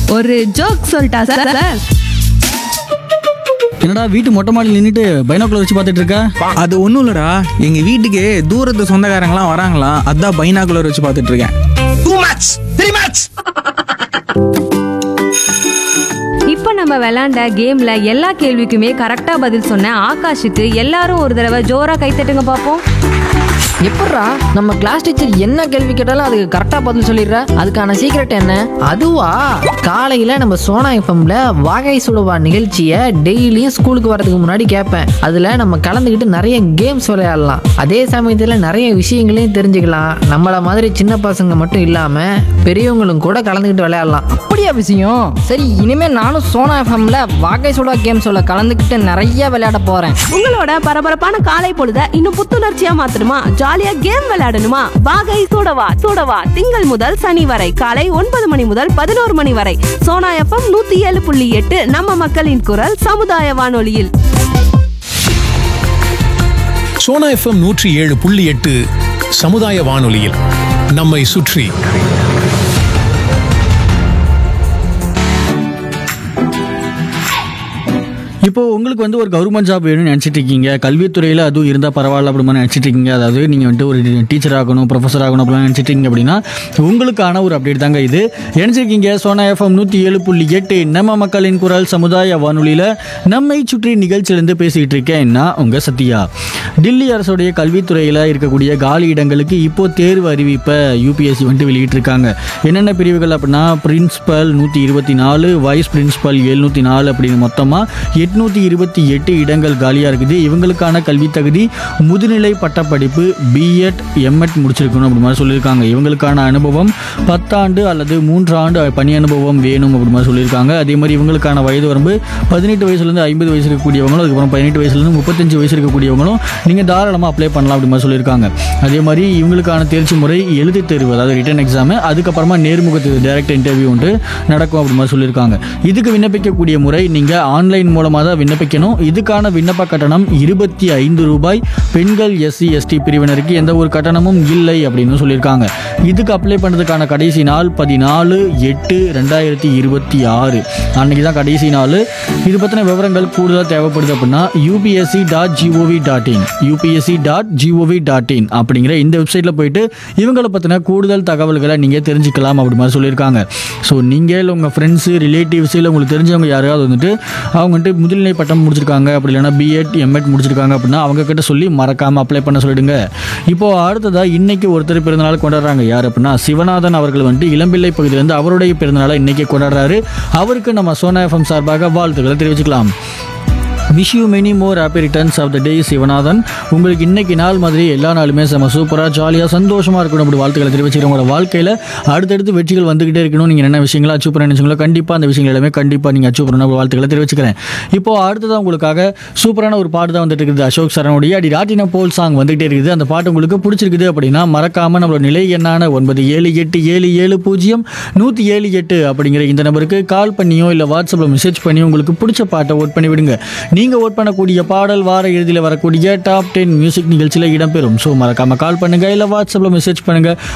ஒரு ஜோக் சொல்லிட்டா sir sir என்னடா வீட்டு மொட்டை மாடியில் நின்றுட்டு பைனாக்குலர் வச்சு பார்த்துட்டு இருக்க அது ஒன்றும் இல்லடா எங்க வீட்டுக்கு தூரத்து சொந்தக்காரங்களாம் வராங்களாம் அதான் பைனாகுலர் வச்சு பார்த்துட்டு இருக்கேன் இப்போ நம்ம விளையாண்ட கேம்ல எல்லா கேள்விக்குமே கரெக்டா பதில் சொன்ன ஆகாஷுக்கு எல்லாரும் ஒரு தடவை ஜோரா கைத்தட்டுங்க பார்ப்போம் எப்பட்றா நம்ம கிளாஸ் டீச்சர் என்ன கேள்வி கேட்டாலும் அதுக்கு கரெக்டா பதில் சொல்லிடுற அதுக்கான சீக்ரெட் என்ன அதுவா காலையில நம்ம சோனா எஃப்எம்ல வாகை சுடுவா நிகழ்ச்சியை டெய்லியும் ஸ்கூலுக்கு வரதுக்கு முன்னாடி கேட்பேன் அதுல நம்ம கலந்துக்கிட்டு நிறைய கேம்ஸ் விளையாடலாம் அதே சமயத்துல நிறைய விஷயங்களையும் தெரிஞ்சுக்கலாம் நம்மள மாதிரி சின்ன பசங்க மட்டும் இல்லாம பெரியவங்களும் கூட கலந்துக்கிட்டு விளையாடலாம் அப்படியா விஷயம் சரி இனிமே நானும் சோனா எஃப்எம்ல வாகை சுடா கேம்ஸோட கலந்துக்கிட்டு நிறைய விளையாட போறேன் உங்களோட பரபரப்பான காலை பொழுத இன்னும் புத்துணர்ச்சியா மாத்தணுமா ஜாலியா கேம் விளையாடணுமா வாகை சூடவா சூடவா திங்கள் முதல் சனி வரை காலை ஒன்பது மணி முதல் பதினோரு மணி வரை சோனா எஃப்எம் நூத்தி ஏழு புள்ளி எட்டு நம்ம மக்களின் குரல் சமுதாய வானொலியில் சோனா எஃப்எம் நூற்றி ஏழு புள்ளி எட்டு சமுதாய வானொலியில் நம்மை சுற்றி இப்போ உங்களுக்கு வந்து ஒரு கவர்மெண்ட் ஜாப் வேணும்னு நினச்சிட்டு இருக்கீங்க கல்வித்துறையில் அதுவும் இருந்தால் பரவாயில்ல அப்படி மாதிரி நினச்சிட்டு இருக்கீங்க அதாவது நீங்கள் வந்துட்டு ஒரு டீச்சர் ஆகணும் ப்ரொஃபஸர் ஆகணும் அப்படிலாம் நினச்சிட்டு இருக்கீங்க அப்படின்னா உங்களுக்கான ஒரு அப்டேட் தாங்க இது நினச்சிருக்கீங்க சோனா எஃப்எம் நூற்றி ஏழு புள்ளி எட்டு நம்ம மக்களின் குரல் சமுதாய வானொலியில் நம்மை சுற்றி நிகழ்ச்சியிலேருந்து பேசிக்கிட்டு இருக்கேன் நான் உங்கள் சத்யா டில்லி அரசுடைய கல்வித்துறையில் இருக்கக்கூடிய காலி இடங்களுக்கு இப்போ தேர்வு அறிவிப்பை யூபிஎஸ்சி வந்துட்டு வெளியிட்டிருக்காங்க என்னென்ன பிரிவுகள் அப்படின்னா பிரின்சிபல் நூற்றி இருபத்தி நாலு வைஸ் பிரின்சிபல் எழுநூற்றி நாலு அப்படின்னு மொத்தமாக எட்நூற்றி இருபத்தி எட்டு இடங்கள் காலியாக இருக்குது இவங்களுக்கான கல்வி தகுதி முதுநிலை பட்டப்படிப்பு பிஎட் எம்எட் முடிச்சிருக்கணும் அப்படி மாதிரி சொல்லியிருக்காங்க இவங்களுக்கான அனுபவம் பத்தாண்டு அல்லது மூன்று ஆண்டு பணி அனுபவம் வேணும் அப்படி மாதிரி சொல்லியிருக்காங்க அதே மாதிரி இவங்களுக்கான வயது வரம்பு பதினெட்டு வயசுலேருந்து ஐம்பது வயசு இருக்கக்கூடியவங்களும் அதுக்கப்புறம் பதினெட்டு வயசுலேருந்து முப்பத்தஞ்சு வயசு இருக்கக்கூடியவங்களும் நீங்கள் தாராளமாக அப்ளை பண்ணலாம் அப்படி மாதிரி சொல்லியிருக்காங்க அதே மாதிரி இவங்களுக்கான தேர்ச்சி முறை எழுத்து தேர்வு அதாவது ரிட்டன் எக்ஸாமு அதுக்கப்புறமா நேர்முக தேர்வு டைரக்ட் இன்டர்வியூ ஒன்று நடக்கும் அப்படி மாதிரி சொல்லியிருக்காங்க இதுக்கு விண்ணப்பிக்கக்கூடிய முறை நீங்கள் ஆன்லைன் மூலமாக தான் விண்ணப்பிக்கணும் இதுக்கான விண்ணப்ப கட்டணம் இருபத்தி ஐந்து ரூபாய் பெண்கள் எஸ்சி எஸ்டி பிரிவினருக்கு எந்த ஒரு கட்டணமும் இல்லை அப்படின்னு சொல்லியிருக்காங்க இதுக்கு அப்ளை பண்ணுறதுக்கான கடைசி நாள் பதினாலு எட்டு ரெண்டாயிரத்தி இருபத்தி ஆறு அன்னைக்கு தான் கடைசி நாள் இது பற்றின விவரங்கள் கூடுதலாக தேவைப்படுது அப்படின்னா UPSC dot GOV dot in UPSC dot GOV dot in அப்படிங்கிற இந்த வெப்சைட்டில் போயிட்டு இவங்களை பற்றின கூடுதல் தகவல்களை நீங்கள் தெரிஞ்சுக்கலாம் அப்படி மாதிரி சொல்லியிருக்காங்க ஸோ நீங்கள் இல்லை உங்கள் ஃப்ரெண்ட்ஸு ரிலேட்டிவ்ஸ் இல்லை உங்களுக்கு தெரிஞ்சவங்க யாராவது வந்துட்டு அவங்க வந்துட்டு முதுநிலை பட்டம் முடிச்சிருக்காங்க அப்படி இல்லைன்னா பிஎட் எம்எட் முடிச்சிருக்காங்க அப்படின்னா அவங்க கிட்ட சொல்லி மறக்காமல் அப்ளை பண்ண சொல்லிடுங்க இப்போ அடுத்ததாக இன்னைக்கு ஒருத்தர் பிறந்தநாள் கொண்டாடுறாங்க யார் அப்படின்னா சிவநாதன் அவர்கள் வந்துட்டு இளம்பிள்ளை பகுதியிலேருந்து அவருடைய பிறந்தநாளை இன்னைக்கு கொண்டாடுறாரு அவருக்கு நம்ம சோனா எஃப்எம் சார்பாக வாழ்த்துக்களை தெரிவிச்சுக்கலாம் wish you many more happy returns of the day Sivanathan உங்களுக்கு இன்னைக்கு நாள் மாதிரி எல்லா நாளுமே செம சூப்பராக ஜாலியாக சந்தோஷமாக இருக்கணும் அப்படி வாழ்த்துக்களை தெரிவிச்சுக்கிறேன் உங்களோட வாழ்க்கையில் அடுத்தடுத்து வெற்றிகள் வந்துகிட்டே இருக்கணும் நீங்கள் என்ன விஷயங்களை அச்சீவ் பண்ண நினைச்சீங்களோ கண்டிப்பாக அந்த விஷயங்கள் எல்லாமே கண்டிப்பாக நீங்கள் அச்சீவ் பண்ணணும் அப்படி வாழ்த்துக்களை தெரிவிச்சுக்கிறேன் இப்போ அடுத்ததான் உங்களுக்காக சூப்பரான ஒரு பாட்டு தான் வந்துட்டு இருக்குது அசோக் சரணுடைய அடி ராட்டின போல் சாங் வந்துகிட்டே இருக்குது அந்த பாட்டு உங்களுக்கு பிடிச்சிருக்குது அப்படின்னா மறக்காமல் நம்மளோட நிலை எண்ணான ஒன்பது ஏழு எட்டு ஏழு ஏழு பூஜ்ஜியம் நூற்றி ஏழு எட்டு அப்படிங்கிற இந்த நம்பருக்கு கால் பண்ணியோ இல்லை வாட்ஸ்அப்பில் மெசேஜ் பண்ணியோ உங்களுக்கு பிடிச்ச பாட்டை ஓட் பண்ணி விடுங்க நீங்கள் ஓட் பண்ணக்கூடிய பாடல் வார இறுதியில் வரக்கூடிய டாப் டென் மியூசிக் நிகழ்ச்சியில் இடம்பெறும் ஸோ மறக்காமல் கால் பண்ணுங்கள் இல்லை வாட்ஸ்அப்பில் மெசேஜ் பண்ணுங்கள்